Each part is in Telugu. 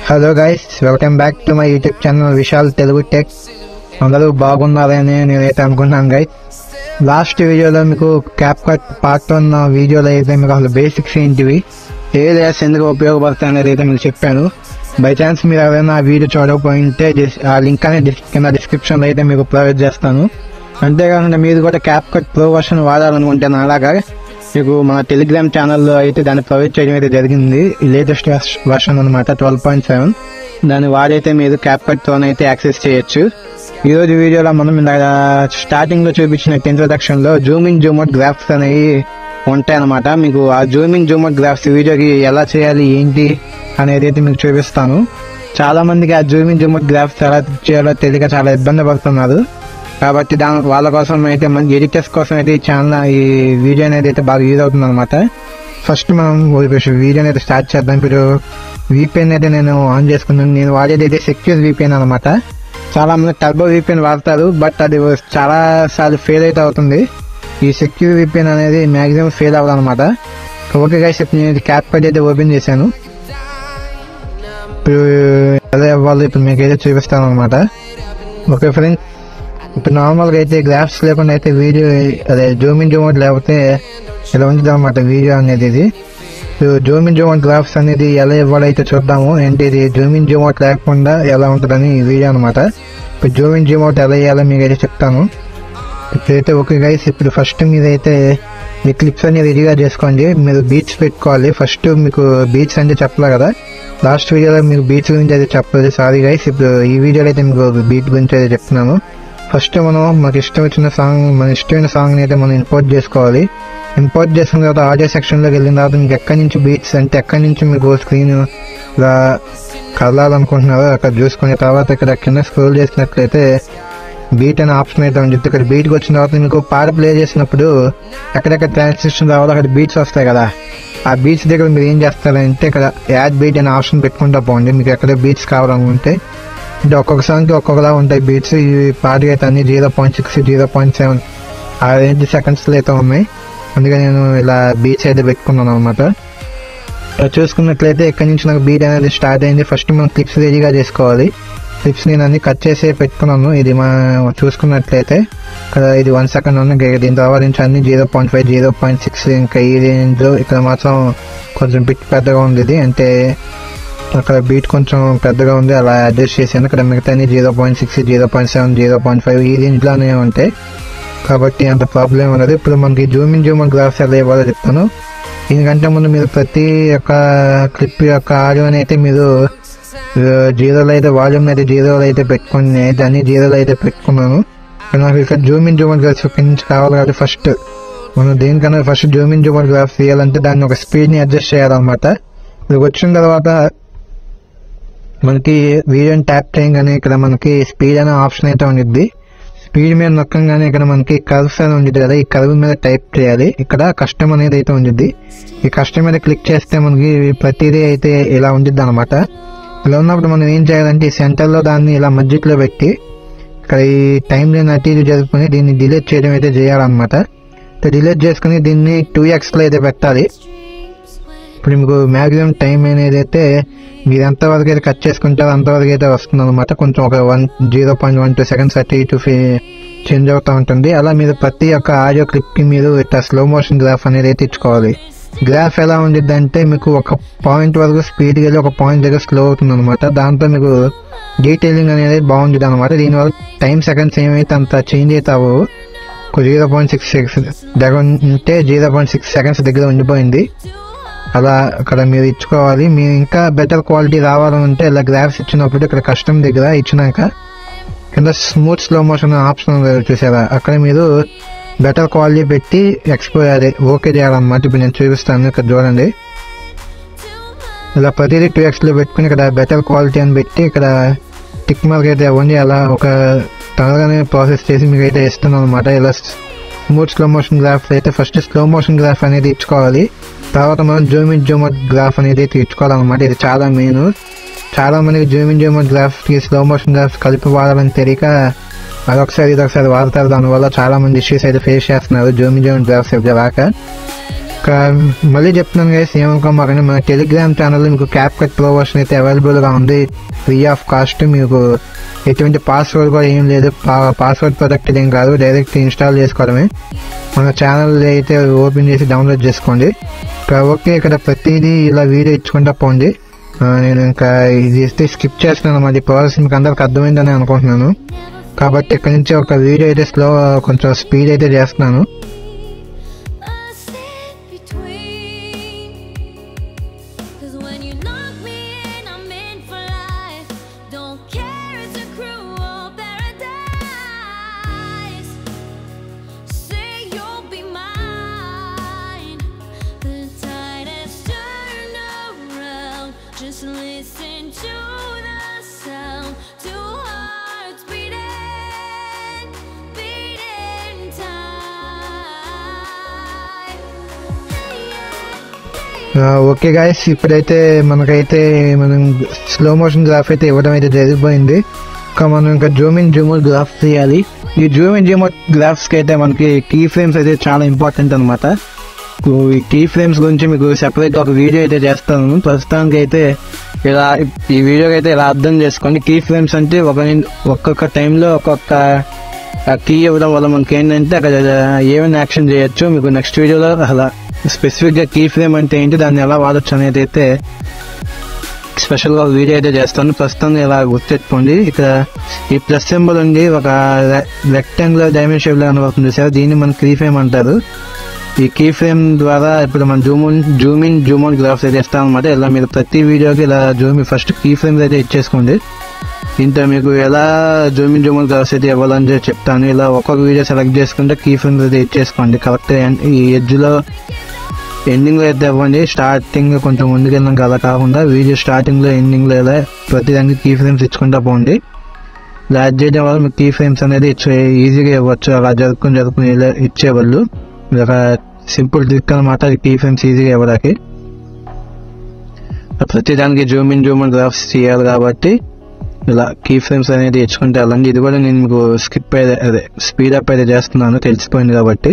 Hello guys welcome back to my YouTube channel Vishal Telugu tech అందరూ బాగున్నారని నేనైతే అనుకుంటున్నాను గైస్ లాస్ట్ వీడియోలో మీకు క్యాప్ కట్ పార్ట్ వన్ వీడియోలో అయితే మీకు అసలు బేసిక్స్ ఏంటివి ఏ లేస్ ఎందుకు ఉపయోగపడతాయి అనేది అయితే మీకు చెప్పాను బై ఛాన్స్ మీరు ఎవరైనా ఆ వీడియో చూడకపోయింటే dis- ఆ లింక్ అనేది dis- కింద డిస్క్రిప్షన్లో అయితే మీకు ప్రొవైడ్ చేస్తాను అంతేకాకుండా మీరు కూడా క్యాప్ కట్ ప్రో వర్షన్ వాడాలనుకుంటే నాలాగా మీకు మన టెలిగ్రామ్ ఛానల్లో అయితే దాన్ని ప్రొవైడ్ చేయడం అయితే జరిగింది లేటెస్ట్ వర్షన్ అనమాట ట్వెల్వ్ పాయింట్ సెవెన్ దాన్ని వాడైతే మీరు క్యాప్ కట్తో అయితే యాక్సెస్ చేయొచ్చు ఈ రోజు వీడియోలో మనం స్టార్టింగ్ లో చూపించిన ఇంట్రొడక్షన్ లో జూమింగ్ జూమౌట్ గ్రాఫ్స్ అనేవి ఉంటాయన్నమాట మీకు ఆ జూమింగ్ జూమౌట్ గ్రాఫ్స్ వీడియోకి ఎలా చేయాలి ఏంటి అనేది అయితే మీకు చూపిస్తాను చాలా మందికి ఆ జూమింగ్ జూమౌట్ గ్రాఫ్స్ ఎలా చేయాలో తెలియక చాలా ఇబ్బంది పడుతున్నారు కాబట్టి దాని వాళ్ళ కోసం అయితే మన ఎడిటర్స్ కోసం అయితే ఈ ఛానల్ ఈ వీడియో అనేది అయితే బాగా యూజ్ అవుతుంది అనమాట ఫస్ట్ మనం వీడియో అనేది స్టార్ట్ చేద్దాం ఇప్పుడు వీపీఎన్ అయితే నేను ఆన్ చేసుకున్నాను నేను వాడేది అయితే సెక్యూర్ వీపీఎన్ అనమాట చాలా మంది టర్బో వీపీఎన్ వాడతారు బట్ అది చాలా సార్లు ఫెయిల్ అయితే అవుతుంది ఈ సెక్యూర్ వీపీఎన్ అనేది మాక్సిమం ఫెయిల్ అవ్వదు అనమాట ఓకే గైస్ ఇప్పుడు నేను క్యాప్ కట్ అయితే ఓపెన్ చేశాను ఇప్పుడు ఎలా ఇవ్వాలి ఇప్పుడు మీకు అయితే చూపిస్తాను అనమాట ఓకే ఫ్రెండ్స్ ఇప్పుడు నార్మల్గా అయితే గ్రాఫ్స్ లేకుండా అయితే వీడియో అదే జూమింగ్ జూమౌట్ లేకపోతే ఇలా ఉంటుంది అనమాట వీడియో అనేది ఇది జూమింగ్ జూమౌట్ గ్రాఫ్స్ అనేది ఎలా ఇవ్వాలైతే చూద్దాము ఏంటి ఇది జూమింగ్ జూమౌట్ లేకుండా ఎలా ఉంటుందని ఈ వీడియో అనమాట ఇప్పుడు జూమింగ్ జూమౌట్ ఎలా వేయాలో మీకు అయితే చెప్తాను ఇప్పుడైతే ఓకే గైస్ ఇప్పుడు ఫస్ట్ మీరైతే మీ క్లిప్స్ అనేది రెడీగా చేసుకోండి మీరు బీచ్ పెట్టుకోవాలి ఫస్ట్ మీకు బీచ్ అంటే చెప్పలే కదా లాస్ట్ వీడియోలో మీకు బీచ్ గురించి అయితే చెప్పలేదు సారీ గైస్ ఇప్పుడు ఈ వీడియోలో అయితే మీకు బీచ్ గురించి అయితే చెప్తున్నాను ఫస్ట్ మనం మనకి ఇష్టం వచ్చిన సాంగ్ మన ఇష్టమైన సాంగ్ అయితే మనం ఇంపోర్ట్ చేసుకోవాలి ఇంపోర్ట్ చేసుకున్న తర్వాత ఆడియో సెక్షన్లోకి వెళ్ళిన తర్వాత మీకు ఎక్కడి నుంచి బీట్స్ అంటే ఎక్కడి నుంచి మీకు స్క్రీన్ ఇలా కదలాలనుకుంటున్నారో అక్కడ చూసుకునే తర్వాత ఇక్కడ కింద స్క్రోల్ చేసినట్లయితే బీట్ అనే ఆప్షన్ అయితే ఉంటుంది ఇక్కడ బీట్కి వచ్చిన తర్వాత మీకు పాట ప్లే చేసినప్పుడు ఎక్కడెక్కడ ట్రాన్సిషన్ రావాలో అక్కడ బీట్స్ వస్తాయి కదా ఆ బీట్స్ దగ్గర మీరు ఏం చేస్తారంటే ఇక్కడ యాడ్ బీట్ అనే ఆప్షన్ పెట్టుకుంటా పోండి మీకు ఎక్కడ బీట్స్ కావాలనుకుంటే అంటే ఒక్కొక్క సాంగ్కి ఒక్కొక్కలా ఉంటాయి బీట్స్ ఈ పాటకి అయితే అన్ని zero point six zero point seven ఆ రేంజ్ సెకండ్స్లో అయితే ఉన్నాయి అందుకే నేను ఇలా బీట్స్ అయితే పెట్టుకున్నాను అనమాట చూసుకున్నట్లయితే ఎక్కడి నుంచి నాకు బీట్ అనేది స్టార్ట్ అయింది ఫస్ట్ మనం క్లిప్స్ రెడీగా చేసుకోవాలి క్లిప్స్ నేను అన్ని కట్ చేసి పెట్టుకున్నాను ఇది మా చూసుకున్నట్లయితే ఇక్కడ ఇది వన్ సెకండ్ ఉంది ఇంకా దీని తర్వాత నుంచి అన్ని zero point five zero point six ఇంకా ఈ రేంజ్లో ఇక్కడ మాత్రం కొంచెం బిట్ పెద్దగా ఉంది ఇది అంటే అక్కడ బీట్ కొంచెం పెద్దగా ఉంది అలా అడ్జస్ట్ చేశాను ఇక్కడ మిగతా zero point six zero point seven zero point five ఈ రేంజ్లోనే ఉంటాయి కాబట్టి అంత ప్రాబ్లం ఉన్నది ఇప్పుడు మనకి జూమ్ ఇన్ జూమ్ గ్రాఫ్స్ ఎలా ఇవ్వాలో చెప్తాను దీనికంటే ముందు మీరు ప్రతి ఒక్క క్లిప్ యొక్క ఆడియోని అయితే మీరు జీరోలో అయితే వాల్యూమ్ అయితే జీరోలో అయితే పెట్టుకుని దాన్ని జీరోలో అయితే పెట్టుకున్నాను ఇక్కడ నాకు ఇక్కడ జూమ్ ఇన్ జూమ్ గ్రాఫ్స్ నుంచి కావాలి కాబట్టి ఫస్ట్ మనం దేనికన్నా first zoom in zoom graphs తీయాలంటే దాన్ని ఒక స్పీడ్ని అడ్జస్ట్ చేయాలన్నమాట ఇది వచ్చిన తర్వాత మనకి వీడియోని ట్యాప్ చేయగానే ఇక్కడ మనకి స్పీడ్ అనే ఆప్షన్ అయితే ఉండిద్ది స్పీడ్ మీద నొక్కగానే ఇక్కడ మనకి కర్వ్స్ అని ఉండిద్ది కదా ఈ కర్వ్ మీద టైప్ చేయాలి ఇక్కడ కష్టం అనేది అయితే ఉండిద్ది ఈ కష్టం మీద క్లిక్ చేస్తే మనకి ప్రతిదీ అయితే ఇలా ఉండిద్ది అనమాట ఇలా ఉన్నప్పుడు మనం ఏం చేయాలంటే ఈ సెంటర్లో దాన్ని ఇలా మధ్యలో పెట్టి ఇక్కడ ఈ టైం లైన్ అటు ఇటు జరుపుకొని దీన్ని డిలీట్ చేయడం అయితే చేయాలన్నమాట డిలీట్ చేసుకుని దీన్ని టూ ఎక్స్లో అయితే పెట్టాలి ఇప్పుడు మీకు మ్యాక్సిమం టైం అనేది అయితే మీరు ఎంతవరకు అయితే కట్ చేసుకుంటారో అంతవరకు అయితే వస్తుంది అనమాట కొంచెం ఒక one zero point one two seconds అటు ఇటు చేంజ్ అవుతూ ఉంటుంది అలా మీరు ప్రతి ఒక్క ఆడియో క్లిప్కి మీరు ఇట్లా స్లో మోషన్ గ్రాఫ్ అనేది అయితే ఇచ్చుకోవాలి గ్రాఫ్ ఎలా ఉండిద్ది అంటే మీకు ఒక పాయింట్ వరకు స్పీడ్కి వెళ్ళి ఒక పాయింట్ దగ్గర స్లో అవుతుంది అనమాట దాంతో మీకు డీటెయిలింగ్ అనేది బాగుంటుంది అనమాట దీనివల్ల టైం సెకండ్స్ ఏమైతే అంత చేంజ్ అవుతావో ఒక జీరో పాయింట్ సిక్స్ సిక్స్ దగ్గర ఉంటే జీరో పాయింట్ సిక్స్ సెకండ్స్ దగ్గర ఉండిపోయింది అలా అక్కడ మీరు ఇచ్చుకోవాలి మీరు ఇంకా బెటర్ క్వాలిటీ రావాలంటే ఇలా గ్రాఫ్స్ ఇచ్చినప్పుడు ఇక్కడ కస్టమ్ దగ్గర ఇచ్చినాక కింద స్మూత్ స్లో మోషన్ ఆప్షన్ ఉంది చూసారా అక్కడ మీరు బెటర్ క్వాలిటీ పెట్టి ఎక్స్పో అదే ఓకే చేయాలన్నమాట ఇప్పుడు నేను చూపిస్తాను ఇక్కడ చూడండి ఇలా ప్రతిదీ టూ ఎక్స్లో పెట్టుకుని ఇక్కడ బెటర్ క్వాలిటీ అని పెట్టి ఇక్కడ టిక్ మార్క్ అయితే ఇవ్వండి అలా ఒక తొందరగానే ప్రాసెస్ చేసి మీకు అయితే ఇస్తున్నాను అనమాట ఇలా స్మూత్ స్లో మోషన్ గ్రాఫ్ అయితే ఫస్ట్ స్లో మోషన్ గ్రాఫ్ అనేది ఇచ్చుకోవాలి తర్వాత మనం జూమ్ ఇన్ జూమ్ గ్రాఫ్ అనేది అయితే ఇచ్చుకోవాలన్నమాట ఇది చాలా మెయిన్ చాలా మందికి zoom in zoom graph slow motion graph కలిపి వాడాలని తెలియక అదొకసారి ఇదొకసారి వాడతారు దానివల్ల చాలా మంది ఇష్యూస్ అయితే ఫేస్ చేస్తున్నారు జూమ్ ఇన్ జూమ్ గ్రాఫ్స్ రాక ఇంకా మళ్ళీ చెప్తున్నాను కదా ఏమనుకోమాకండి మన టెలిగ్రామ్ ఛానల్లో మీకు క్యాప్ కట్ ప్రో వర్షన్ అయితే అవైలబుల్గా ఉంది ఫ్రీ ఆఫ్ కాస్ట్ మీకు ఎటువంటి పాస్వర్డ్ కూడా ఏం లేదు పాస్వర్డ్ ప్రొటెక్టెడ్ ఏం కాదు డైరెక్ట్ ఇన్స్టాల్ చేసుకోవడమే మన ఛానల్ అయితే ఓపెన్ చేసి డౌన్లోడ్ చేసుకోండి ఇంకా ఓకే ఇక్కడ ప్రతిదీ ఇలా వీడియో ఇచ్చుకుంటా పోండి ఆ, నేను ఇంకా ఇది ఇస్తే స్కిప్ చేస్తున్నాను మరి ప్రాసెస్ మీకు అందరికి అర్థమైందని అనుకుంటున్నాను కాబట్టి ఇక్కడ నుంచి ఒక వీడియో అయితే స్లో కొంచెం స్పీడ్ అయితే చేస్తున్నాను A step between. 'Cause when you knock me in, I'm in for life. Don't care, it's a cruel paradise. Say you'll be mine. The tide has turned around. Just listen to the sound. Two hearts beating, beating time. Hey, yeah, hey, okay guys ఇప్పుడైతే మనకైతే మనం స్లో మోషన్ గ్రాఫ్ అయితే ఇవ్వడం అయితే జరిగిపోయింది ఇంకా మనం ఇంకా zoom in zoom out graph చేయాలి ఈ zoom in zoom out graphs కి అయితే మనకి కీ ఫ్రేమ్స్ అయితే చాలా ఇంపార్టెంట్ అనమాట ఈ కీ ఫ్రేమ్స్ గురించి మీకు సెపరేట్ ఒక వీడియో అయితే చేస్తాను ప్రస్తుతానికి అయితే ఇలా ఈ వీడియోకి అయితే ఇలా అర్థం చేసుకోండి కీ ఫ్రేమ్స్ అంటే ఒక ఒక్కొక్క టైంలో ఒక్కొక్క కీ ఇవ్వడం వల్ల మనకి ఏంటంటే అక్కడ ఏమైనా యాక్షన్ చేయొచ్చు మీకు నెక్స్ట్ వీడియోలో అలా స్పెసిఫిక్ గా కీ ఫ్రేమ్ అంటే ఏంటి దాన్ని ఎలా వాడచ్చు అనేది అయితే స్పెషల్ గా వీడియో అయితే చేస్తాను ప్రస్తుతం ఇలా గుర్తెట్టుకోండి ఇక్కడ ఈ ప్లస్ సింబల్ ఉంది ఒక రెక్టాంగులర్ డైమండ్ షేప్ లో కనబడుతుంది సార్ దీన్ని మన కీ ఫ్రేమ్ అంటారు ఈ కీ ఫ్రేమ్ ద్వారా ఇప్పుడు మనం zoom zoom in zoom out graphs అయితే ఇస్తాం అనమాట ఇలా మీరు ప్రతి వీడియోకి ఇలా జూమ్ ఫస్ట్ కీ ఫ్రేమ్స్ అయితే ఇచ్చేసుకోండి ఇంత మీకు ఎలా zoom in zoom out graphs అయితే ఇవ్వాలని చెప్పి చెప్తాను ఇలా ఒక్కొక్క వీడియో సెలెక్ట్ చేసుకుంటే కీ ఫ్రేమ్స్ అయితే ఇచ్చేసుకోండి కరెక్ట్ ఈ ఎడ్జ్ లో ఎండింగ్ లో అయితే ఇవ్వండి స్టార్టింగ్ కొంచెం ముందుకెళ్ళాం కదా కాకుండా వీడియో స్టార్టింగ్ లో ఎండింగ్ లో ఇలా ప్రతి దానికి కీ ఫ్రేమ్స్ ఇచ్చుకుంటా పోండి ఇలా యాడ్ చేయడం వల్ల మీకు కీ ఫ్రేమ్స్ అనేది ఇచ్చే ఈజీగా ఇవ్వచ్చు అలా జరుపుకుని జరుపుకుని ఇలా ఇచ్చేవాళ్ళు ఇది ఒక సింపుల్ ట్రిక్ అనమాట కీ ఫ్రేమ్స్ ఈజీగా ఇవ్వడానికి ప్రతి దానికి జూమ్ ఇన్ జూమ్ గ్రాఫ్స్ చేయాలి కాబట్టి ఇలా కీ ఫ్రేమ్స్ అనేది ఇచ్చుకుంటే వెళ్ళండి ఇది కూడా నేను మీకు స్కిప్ అయితే అదే స్పీడ్ అప్ అయితే చేస్తున్నాను తెలిసిపోయింది కాబట్టి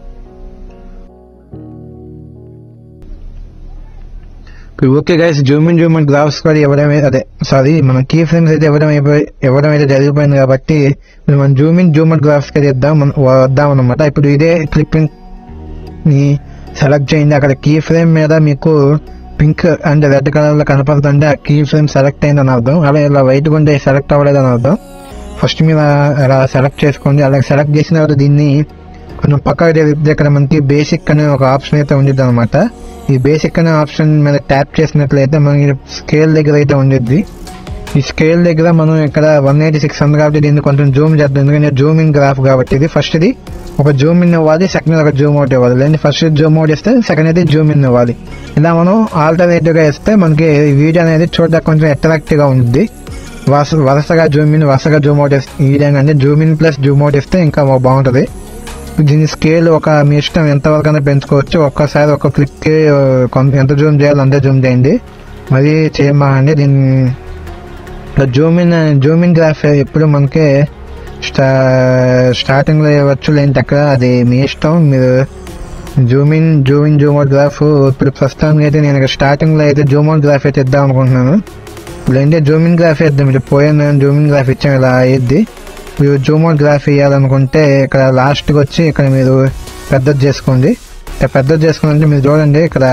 okay guys zoom in zoom graphs కూడా ఇవ్వడం అదే సారీ మన కీ ఫ్రేమ్స్ అయితే ఇవ్వడం అయిపోయి ఇవ్వడం అయితే జరిగిపోయింది కాబట్టి ఇప్పుడు మనం జూమ్ ఇన్ జూమ్ గ్రాఫ్స్ అయితే ఇద్దాం మనం వద్దాం అనమాట ఇప్పుడు ఇదే క్లిప్పింగ్ ని సెలెక్ట్ చేయండి అక్కడ కీ ఫ్రేమ్ మీద మీకు పింక్ అండ్ రెడ్ కలర్ లో కనపడుతుంటే ఆ కీ ఫ్రేమ్ సెలెక్ట్ అయిందని అర్థం అలా ఇలా వైట్ ఉంటే సెలెక్ట్ అవ్వలేదని అర్థం ఫస్ట్ మీరు అలా సెలెక్ట్ చేసుకోండి అలా సెలెక్ట్ చేసిన తర్వాత దీన్ని కొంచెం పక్కకు జరిగితే ఇక్కడ మనకి బేసిక్ అనే ఒక ఆప్షన్ అయితే ఉండిద్ది అనమాట ఈ బేసిక్ అనే ఆప్షన్ మీద ట్యాప్ చేసినట్లయితే మనకి స్కేల్ దగ్గర అయితే ఉండిద్ది ఈ స్కేల్ దగ్గర మనం ఇక్కడ వన్ ఎయిటీ సిక్స్ ఉంది కాబట్టి దీన్ని కొంచెం జూమ్ చేద్దాం ఎందుకంటే జూమింగ్ గ్రాఫ్ కాబట్టి ఇది ఫస్ట్ ఇది ఒక జూమ్ ఇన్ ఇవ్వాలి సెకండ్ ఒక జూమ్ అవుట్ ఇవ్వాలి లేదంటే ఫస్ట్ జూమ్ అవుట్ ఇస్తే సెకండ్ అయితే జూమ్ ఇన్ ఇవ్వాలి ఇలా మనం ఆల్టర్నేటివ్ గా ఇస్తే మనకి ఈ వీడియో అనేది చూడడానికి కొంచెం అట్రాక్టివ్ గా ఉంటుంది వరుస వరుసగా జూమ్ ఇన్ వరుసగా జూమ్ అవుట్ ఇస్తే ఈ విధంగా అంటే zoom in plus zoom out ఇస్తే ఇంకా బాగుంటుంది దీని స్కేల్ ఒక మీ ఇష్టం ఎంతవరకు అయినా పెంచుకోవచ్చు ఒక్కసారి ఒక క్లిక్ ఎంత జూమ్ చేయాలో అంతే జూమ్ చేయండి మరి చేయమండి దీన్ని zoom in zoom in graph ఎప్పుడు మనకి స్టా స్టార్టింగ్ లో ఇవ్వచ్చు లేదంటే అక్కడ అది మీ ఇష్టం మీరు zoom in zoom in zoom out graph ఇప్పుడు ప్రస్తుతానికి అయితే నేను ఇక్కడ స్టార్టింగ్ లో అయితే జూమ్ అవుట్ గ్రాఫ్ అయితే ఇద్దాం అనుకుంటున్నాను లేదంటే జూమ్ ఇన్ గ్రాఫ్ ఇద్దాం ఇప్పుడు పోయిన జూమ్ ఇన్ గ్రాఫ్ ఇచ్చాం ఇలా అయ్యిద్ది మీరు జూమ్ అవుట్ గ్రాఫ్ ఇవ్వాలనుకుంటే ఇక్కడ లాస్ట్కి వచ్చి ఇక్కడ మీరు పెద్దది చేసుకోండి ఇక్కడ పెద్దది చేసుకోవాలంటే మీరు చూడండి ఇక్కడ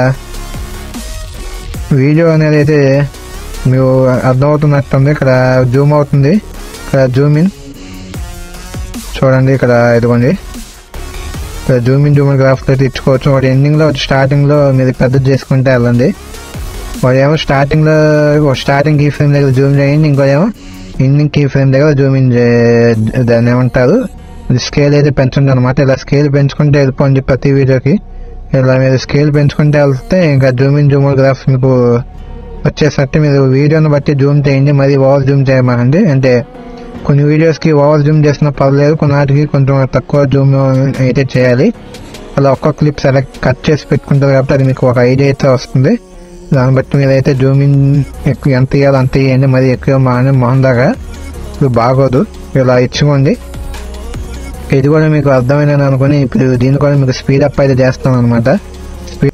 వీడియో అనేది అయితే మీకు అర్థమవుతున్నట్టుంది ఇక్కడ జూమ్ అవుతుంది ఇక్కడ జూమ్ ఇన్ చూడండి ఇక్కడ ఇదిగోండి ఇక్కడ zoom in zoom in graph అయితే ఇచ్చుకోవచ్చు వాటి ఎండింగ్ లో స్టార్టింగ్ లో మీరు పెద్దది చేసుకుంటే వెళ్ళండి వాడు ఏమో స్టార్టింగ్ లో స్టార్టింగ్ కీ ఫ్రేమ్ దగ్గర జూమ్ చేయండి ఇంకో ఏమో ఎండింగ్ కీ ఫ్రేమ్ దగ్గర జూమ్ ఇన్ చే- దాన్ని ఏమంటారు స్కేల్ అయితే పెంచండి అనమాట ఇలా స్కేల్ పెంచుకుంటే వెళ్ళిపోండి ప్రతి వీడియోకి ఇలా మీరు స్కేల్ పెంచుకుంటే వెళ్తే ఇంకా జూమ్ ఇన్ జూమ్ గ్రాఫ్స్ మీకు వచ్చేసరికి మీరు వీడియోని బట్టి జూమ్ చేయండి మరి ఓవర్ జూమ్ చేయమండి అంటే కొన్ని వీడియోస్కి ఓవర్ జూమ్ చేసినా పర్లేదు కొన్నిటికి కొంచెం తక్కువ జూమ్ అయితే చేయాలి అలా ఒక్క క్లిప్ సెలెక్ట్ కట్ చేసి పెట్టుకుంటారు కాబట్టి అది మీకు ఒక ఐడియా అయితే వస్తుంది దాన్ని బట్టి మీరైతే జూమ్ ఇన్ ఎక్కువ ఎంత ఇవ్వాలి అంత ఇవ్వండి మరి ఎక్కువ మానే మొహం దాకా ఇప్పుడు బాగోదు ఇలా ఇచ్చుకోండి ఇది కూడా మీకు అర్థమైందని అనుకుని ఇప్పుడు దీన్ని కూడా మీకు స్పీడ్ అప్ అయితే చేస్తాను అనమాట స్పీడ్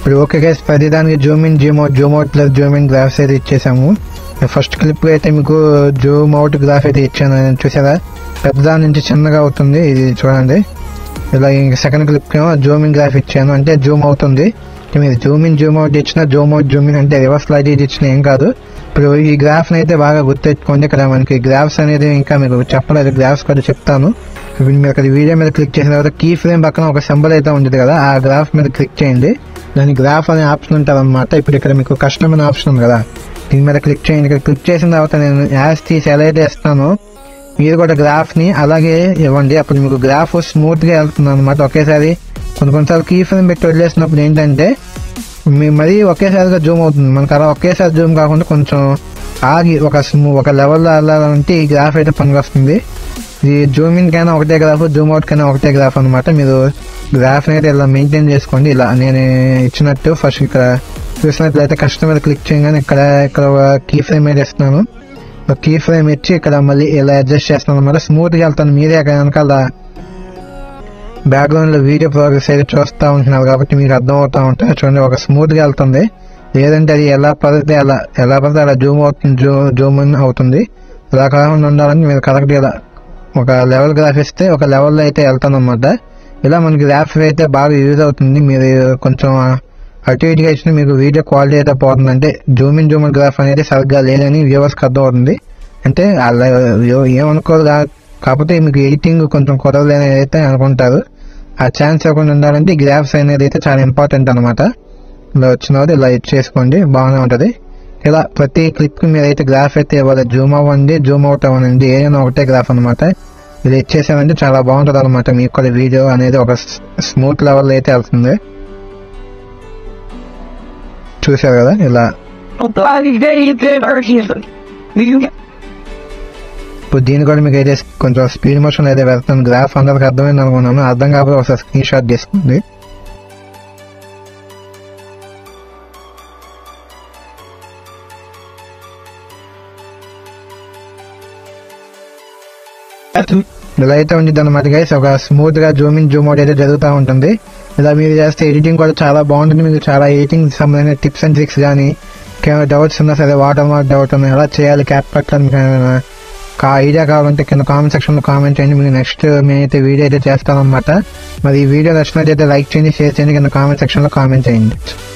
ఇప్పుడు ఓకే గైస్ ప్రతిదానికి zoom in zoom out zoom out plus zoom in graphs అయితే ఇచ్చేసాము ఫస్ట్ క్లిప్ అయితే మీకు జూమ్ అవుట్ గ్రాఫ్ అయితే ఇచ్చాను చూసారా పెద్దదాని నుంచి చిన్నగా అవుతుంది ఇది చూడండి ఇలా సెకండ్ క్లిప్ ఏమో జూమ్ ఇన్ గ్రాఫ్ ఇచ్చాను అంటే జూమ్ అవుతుంది మీరు జూమ్ ఇన్ జూమ్ అవుట్ ఇచ్చిన జూమ్ అవుట్ జూమ్ ఇన్ అంటే రివర్స్ లైట్ ఇది ఇచ్చిన ఏం కాదు ఇప్పుడు ఈ గ్రాఫ్ అయితే బాగా గుర్తెట్టుకోండి ఇక్కడ మనకి గ్రాఫ్స్ అనేది ఇంకా మీకు చెప్పలేదు గ్రాఫ్స్ కూడా చెప్తాను ఇప్పుడు మీరు అక్కడ వీడియో మీద క్లిక్ చేసిన తర్వాత కీ ఫ్రేమ్ పక్కన ఒక సింబల్ అయితే ఉంటుంది కదా ఆ గ్రాఫ్ మీద క్లిక్ చేయండి దాని గ్రాఫ్ అనే ఆప్షన్ ఉంటుంది అనమాట ఇప్పుడు ఇక్కడ మీకు కస్టమ్ అనే ఆప్షన్ ఉంది కదా దీని మీద క్లిక్ చేయండి ఇక్కడ క్లిక్ చేసిన తర్వాత నేను యాస్ తీసి ఎలా అయితే ఇస్తానో మీరు కూడా గ్రాఫ్ ని అలాగే ఇవ్వండి అప్పుడు మీకు గ్రాఫ్ స్మూత్ గా వెళ్తుంది అనమాట ఒకేసారి కొన్ని కొన్నిసార్లు కీ ఫ్రేమ్ పెట్టి వదిలేసినప్పుడు ఏంటంటే మీ మరీ ఒకేసారిగా జూమ్ అవుతుంది మనకు అలా ఒకేసారి జూమ్ కాకుండా కొంచెం ఆగి ఒక స్మూ ఒక లెవెల్లో వెళ్ళాలంటే ఈ గ్రాఫ్ అయితే పనికి వస్తుంది ఈ జూమ్ ఇన్ కైనా ఒకటే గ్రాఫ్ జూమ్ అవుట్ కైనా ఒకటే గ్రాఫ్ అనమాట మీరు గ్రాఫ్ అయితే ఇలా మెయింటైన్ చేసుకోండి ఇలా నేను ఇచ్చినట్టు ఫస్ట్ ఇక్కడ చూసినట్లయితే కస్టమర్ క్లిక్ చేయగానే ఇక్కడ ఇక్కడ కీ ఫ్రేమ్ అయితే ఇస్తున్నాను కీ ఫ్రేమ్ ఇచ్చి ఇక్కడ మళ్ళీ ఇలా అడ్జస్ట్ చేస్తాను అనమాట స్మూత్ గా వెళ్తాను మీరే అక్కడ వెనకాల బ్యాక్గ్రౌండ్ లో వీడియో ప్రోగ్రెస్ అయితే చూస్తూ ఉంటున్నారు కాబట్టి మీకు అర్థం అవుతా ఉంటుంది చూడండి ఒక స్మూత్ గా వెళ్తుంది లేదంటే అది ఎలా పడితే అలా ఎలా పడితే అలా జూమ్ అవుతుంది జూ జూమ్ ఇన్ అవుతుంది అలా కాకుండా ఉండాలని మీరు కరెక్ట్ ఇలా ఒక లెవెల్ గ్రాఫ్ ఇస్తే ఒక లెవెల్లో అయితే వెళ్తాను అనమాట ఇలా మనకి గ్రాఫ్ అయితే బాగా యూజ్ అవుతుంది మీరు కొంచెం అటు ఇటుగా ఇచ్చిన మీకు వీడియో క్వాలిటీ అయితే పోతుంది అంటే జూమ్ ఇన్ జూమ్ గ్రాఫ్ అనేది సరిగ్గా లేదని వ్యూవర్స్కి అర్థం అవుతుంది అంటే అలా ఏ- ఏమనుకోదు కా- కాకపోతే మీకు ఎడిటింగ్ కొంచెం కుదరలేని అయితే అనుకుంటారు ఆ ఛాన్స్ ఇవ్వకుండా ఉండాలంటే ఈ గ్రాఫ్స్ అనేది అయితే చాలా ఇంపార్టెంట్ అనమాట ఇలా వచ్చిన వాళ్ళు ఇలా ఇచ్చేసుకోండి బాగానే ఉంటుంది ఇలా ప్రతి క్లిప్ మీద అయితే గ్రాఫ్ అయితే ఇవ్వాలి జూమ్ అవ్వండి జూమ్ అవుట్ అవ్వండి ఏదైనా ఒకటే గ్రాఫ్ అనమాట ఇది ఇచ్చేసామంటే చాలా బాగుంటుంది అనమాట మీకు కూడా వీడియో అనేది ఒక స్మూత్ లెవెల్ అయితే వెళ్తుంది చూసారు కదా ఇలా ఇప్పుడు దీని కూడా మీకు అయితే కొంచెం స్పీడ్ మోషన్ అయితే వెళ్తుంది గ్రాఫ్ అందరికి అర్థమైంది అనుకున్నాను అర్థం కాకపోతే ఒకసారి స్క్రీన్ షాట్ తీసుకోండి ఇలా అయితే ఉంది అనమాట గైస్ ఒక స్మూత్ గా జూమ్ ఇన్ జూమ్ అవుట్ అయితే జరుగుతూ ఉంటుంది ఇలా మీరు చేస్తే ఎడిటింగ్ కూడా చాలా బాగుంటుంది మీకు చాలా ఎడిటింగ్ సంబంధించిన టిప్స్ అండ్ ట్రిక్స్ కానీ ఇంకేమైనా డౌట్స్ ఉన్నా సరే వాటర్ మార్క్ డౌట్ ఉన్నా ఎలా చేయాలి క్యాప్ పెట్టాలి మీకు ఏమైనా కా ఐడియా కావాలంటే కింద కామెంట్ సెక్షన్ లో కామెంట్ చేయండి మీకు నెక్స్ట్ మేమైతే వీడియో అయితే చేస్తాం అనమాట మరి ఈ వీడియో నచ్చినట్లయితే లైక్ చేయండి షేర్ చేయండి కింద కామెంట్ సెక్షన్ లో కామెంట్ చేయండి